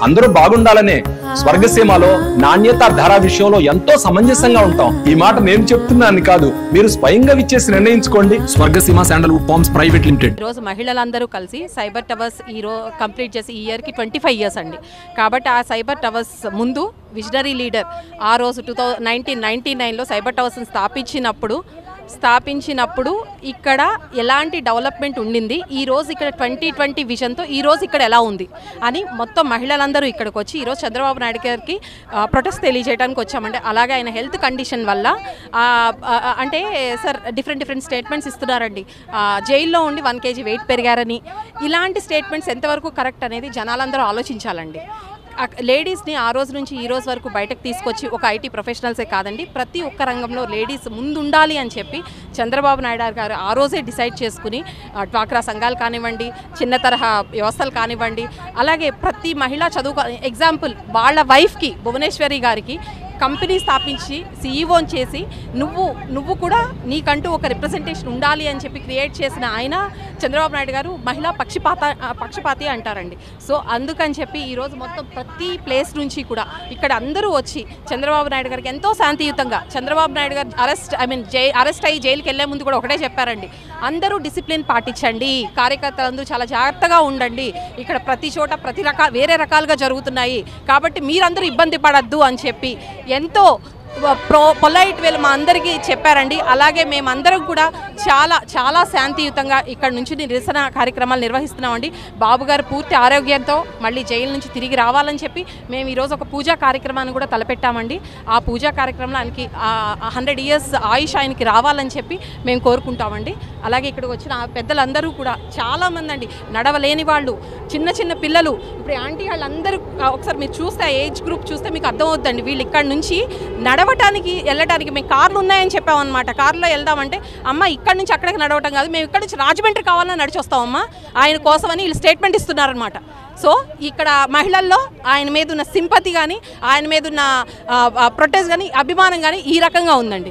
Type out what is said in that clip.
అందరూ బాగుండాలనే స్వర్గసీమలో నాణ్యత ధర విషయంలో ఎంతో సమంజసంగా ఉంటాం ఈ మాట నేను చెప్తున్నాను కాదు మీరు స్వయంగా విచ్చేసి నిర్ణయించుకోండి Swargaseema sandalwood farms private limited ఈరోజు మహిళలందరూ కలిసి సైబర్ టవర్స్ ఈ రో కంప్లీట్ చేసి ఈ ఇయర్కి ట్వంటీ ఫైవ్ ఇయర్స్ అండి కాబట్టి ఆ సైబర్ టవర్స్ ముందు విజనరీ లీడర్ ఆ రోజు two thousand nineteen ninety cyber టవర్స్ని స్థాపించినప్పుడు స్థాపించినప్పుడు ఇక్కడ ఎలాంటి డెవలప్మెంట్ ఉండింది ఈ రోజు ఇక్కడ ట్వంటీ ట్వంటీ విజన్తో ఈ రోజు ఇక్కడ ఎలా ఉంది అని మొత్తం మహిళలందరూ ఇక్కడికి వచ్చి ఈరోజు చంద్రబాబు నాయుడు గారికి ప్రొటెస్ట్ తెలియజేయడానికి వచ్చామంటే అలాగే ఆయన హెల్త్ కండిషన్ వల్ల ఆ, ఆ, అంటే సార్ డిఫరెంట్ డిఫరెంట్ స్టేట్మెంట్స్ ఇస్తున్నారండి ఆ, జైల్లో ఉండి వన్ కేజీ వెయిట్ పెరిగారని ఇలాంటి స్టేట్మెంట్స్ ఎంతవరకు కరెక్ట్ అనేది జనాలందరూ ఆలోచించాలండి అక్- లేడీస్ని ఆ రోజు నుంచి ఈ రోజు వరకు బయటకు తీసుకొచ్చి ఒక ఐటీ ప్రొఫెషనల్సే కాదండి ప్రతి ఒక్క రంగంలో లేడీస్ ముందుండాలి అని చెప్పి చంద్రబాబు నాయుడు గారు ఆ రోజే డిసైడ్ చేసుకుని ఆ, డ్వాక్రా సంఘాలు కానివ్వండి చిన్న తరహా వ్యవస్థలు కానివ్వండి అలాగే ప్రతి మహిళ చదువు ఎగ్జాంపుల్ వాళ్ళ వైఫ్కి భువనేశ్వరి గారికి కంపెనీ స్థాపించి సీఈఓని చేసి నువ్వు నువ్వు కూడా నీకంటూ ఒక రిప్రజెంటేషన్ ఉండాలి అని చెప్పి క్రియేట్ చేసిన ఆయన చంద్రబాబు నాయుడు గారు మహిళా పక్షపాత ఆ, పక్షపాతి అంటారండి సో అందుకని చెప్పి ఈరోజు మొత్తం ప్రతి ప్లేస్ నుంచి కూడా ఇక్కడ అందరూ వచ్చి చంద్రబాబు నాయుడు గారికి ఎంతో శాంతియుతంగా చంద్రబాబు నాయుడు గారు అరెస్ట్ ఐ మీన్ జై అరెస్ట్ అయ్యి జైలుకి వెళ్ళే ముందు కూడా ఒకటే చెప్పారండి అందరూ డిసిప్లిన్ పాటించండి కార్యకర్తలందరూ చాలా జాగ్రత్తగా ఉండండి ఇక్కడ ప్రతి చోట ప్రతి రకాల వేరే రకాలుగా జరుగుతున్నాయి కాబట్టి మీరందరూ ఇబ్బంది పడద్దు అని చెప్పి ఎంతో ప్రో పొలైట్ వేలు మా అందరికీ చెప్పారండి అలాగే మేమందరం కూడా చాలా చాలా శాంతియుతంగా ఇక్కడ నుంచి నిరసన కార్యక్రమాలు నిర్వహిస్తున్నామండి బాబు గారు పూర్తి ఆరోగ్యంతో మళ్ళీ జైలు నుంచి తిరిగి రావాలని చెప్పి మేము ఈరోజు ఒక పూజా కార్యక్రమాన్ని కూడా తలపెట్టామండి ఆ పూజా కార్యక్రమంలో ఆయనకి హండ్రెడ్ ఇయర్స్ ఆయుష్ ఆయనకి రావాలని చెప్పి మేము కోరుకుంటామండి అలాగే ఇక్కడికి వచ్చిన ఆ పెద్దలందరూ కూడా చాలామంది అండి నడవలేని వాళ్ళు చిన్న చిన్న పిల్లలు ఇప్పుడు ఆంటీ వాళ్ళందరూ ఆ, ఒకసారి మీరు చూస్తే ఏజ్ గ్రూప్ చూస్తే మీకు అర్థమవుద్దండి వీళ్ళు ఇక్కడ నుంచి నడవటానికి వెళ్ళటానికి మేము కార్లు ఉన్నాయని చెప్పామన్నమాట కార్లో వెళ్దామంటే అమ్మ ఇక్కడ నుంచి అక్కడికి నడవటం కాదు మేము ఇక్కడ నుంచి రాజమండ్రి కావాలని నడిచి వస్తామమ్మా ఆయన కోసమని వీళ్ళు స్టేట్మెంట్ ఇస్తున్నారనమాట సో ఇక్కడ మహిళల్లో ఆయన మీద ఉన్న సింపతి కానీ ఆయన మీద ఉన్న ప్రొటెస్ట్ కానీ అభిమానం కానీ ఈ రకంగా ఉందండి